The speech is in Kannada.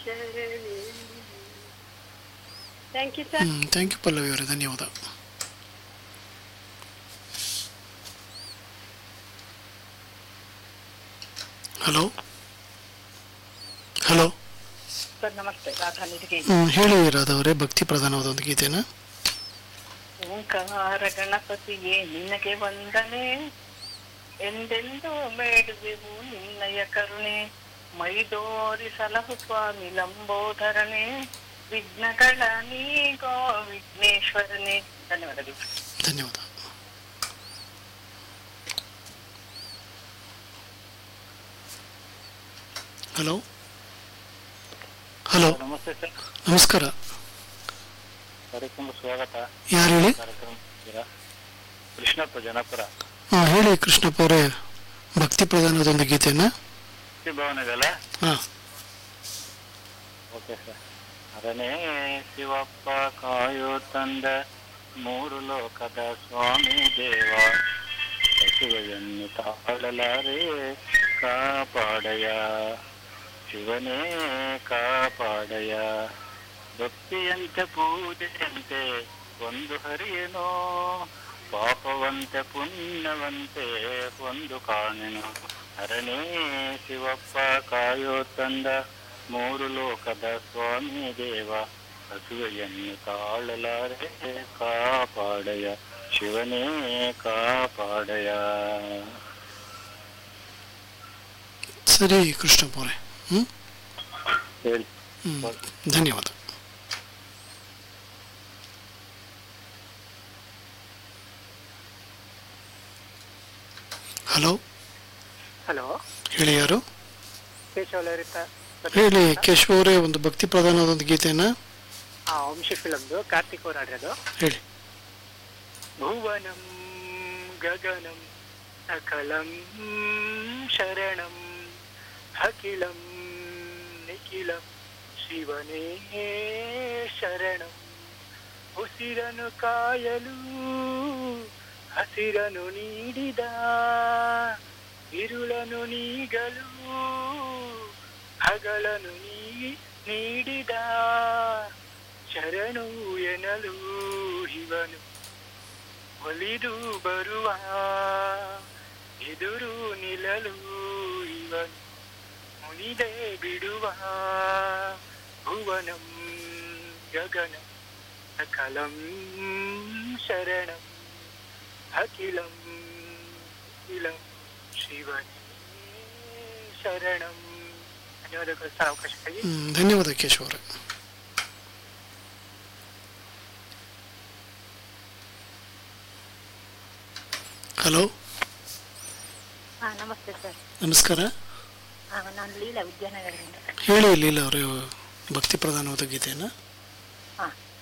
ಶರಣೆ ಥ್ಯಾಂಕ್ ಯು ಸರ್ ಹ್ಞೂ ಥ್ಯಾಂಕ್ ಯು ಪಲ್ಲವಿ ಅವರೇ ಧನ್ಯವಾದ ಹಲೋ ಹಲೋ ಸರ್ ನಮಸ್ತೆ ರಾಧಾ ನಿಧಿಗೆ ಹ್ಮ್, ಹೇಳಿ ರಾಧವರೇ ಭಕ್ತಿ ಪ್ರಧಾನವಾದ ಒಂದು ಗೀತೆನ ಓಂಕಾರ ಗಣಪತಿಯೇ ನಿನಗೆ ವಂದನೆ ಎಂದೆಂದು ಬೇಡುವೆವು ನಿನ್ನಯ ಕರುಣೆ ಮೈದೋರಿ ಸಲಹು ಸ್ವಾಮಿ ಲಂಬೋದರನೆ ವಿಘ್ನಗಳ ನೀಗೋ ವಿಘ್ನೇಶ್ವರನೇ ಧನ್ಯವಾದಗಳು ಧನ್ಯವಾದ ಹಲೋ ಹಲೋ ನಮಸ್ತೆ ಸರ್ ನಮಸ್ಕಾರ ಕಾರ್ಯಕ್ರಮ ಸ್ವಾಗತ ಯಾರು ಹೇಳಿ ಕಾರ್ಯಕ್ರಮ ಕೃಷ್ಣಪ್ಪ ಜನಪುರ ಹಾಂ ಹೇಳಿ ಕೃಷ್ಣಪ್ಪ ಅವರೇ ಭಕ್ತಿ ಪ್ರಧಾನವಾದ ಒಂದು ಗೀತೆನ ಭವನದಲ್ಲ ಹಾಂ ಓಕೆ ಸರ್ ಅರನೇ ಶಿವಪ್ಪ ಕಾಯೋ ತಂದ ಮೂರು ಲೋಕದ ಸ್ವಾಮಿ ದೇವ ಹಸುವೆಯನ್ನು ತಾಳಲಾರೆ ಕಾಪಾಡಯ ಶಿವನೇ ಕಾಪಾಡಯ ಭಕ್ತಿಯಂತೆ ಪೂಜೆಯಂತೆ ಒಂದು ಹರಿಯನೋ ಪಾಪವಂತೆ ಪುಣ್ಯವಂತೆ ಒಂದು ಕಾಣೆನು ಅರಣೇ ಶಿವಪ್ಪ ಕಾಯೋ ತಂದ ಮೂರು ಲೋಕದ ಸ್ವಾಮಿ ದೇವ ಹಸುವೆಯನ್ನು ತಾಳಲಾರೆ ಕಾಪಾಡಯ ಶಿವನೇ ಕಾಪಾಡಯ ಸರಿ ಕೃಷ್ಣಪ್ಪ ಅವರೇ ಹ್ಞೂ ಹೇಳಿ ಹ್ಞೂ ಧನ್ಯವಾದ ಹಲೋ ಹಲೋ ಹೇಳಿ ಯಾರು ಕೇಶವಲರಿತ ಹೇಳಿ ಕೇಶವ ಅವರೇ ಒಂದು ಭಕ್ತಿ ಪ್ರಧಾನವಾದ ಒಂದು ಗೀತೆನ ಹಾ ವಂಶಿ ಫಿಲಮ್ದು ಕಾರ್ತಿಕ್ ಅವ್ರು ಆಡಿರೋದು ಹೇಳಿ ಭುವನಂ ಗಗನಂ ಸಕಲಂ ಶರಣಂ ಅಖಿಲಂ ನಿಖಿಲಂ ಶಿವನೇ ಶರಣಂ ಉಸಿರನು ಕಾಯಲು ಹಸಿರನು ನೀಡಿದ ಇರುಳನು ನೀಗಲು ಹಗಲನು ನೀ ನೀಡಿದ ಶರಣು ಎನಲು ಇವನು ಒಲಿದು ಬರುವ ಎದುರು ನಿಲ್ಲಲು ಇವನು ಮುನಿದೆ ಬಿಡುವ ಭುವನಂ ಗಗನಂ ಸಕಲಂ ಶರಣಂ ಅಖಿಲಂ ಇಲಂ ಶಿವನೇ ಶರಣಂ ಧನ್ಯವಾದಗಳು ಸರ್ ಅವಕಾಶಕ್ಕಾಗಿ ಹ್ಮ್, ಧನ್ಯವಾದ ಕೇಶವ ಅವರೇ ಹಲೋ ಹಾ ನಮಸ್ತೆ ಸರ್ ನಮಸ್ಕಾರ ಹಾ ನಾನು ಲೀಲಾ ವಿದ್ಯಾನಗರದಿಂದ ಹೇಳಿ ಲೀಲಾ ಅವರೇ ಭಕ್ತಿ ಪ್ರಧಾನವಾದ ಗೀತೆನ ಹಾ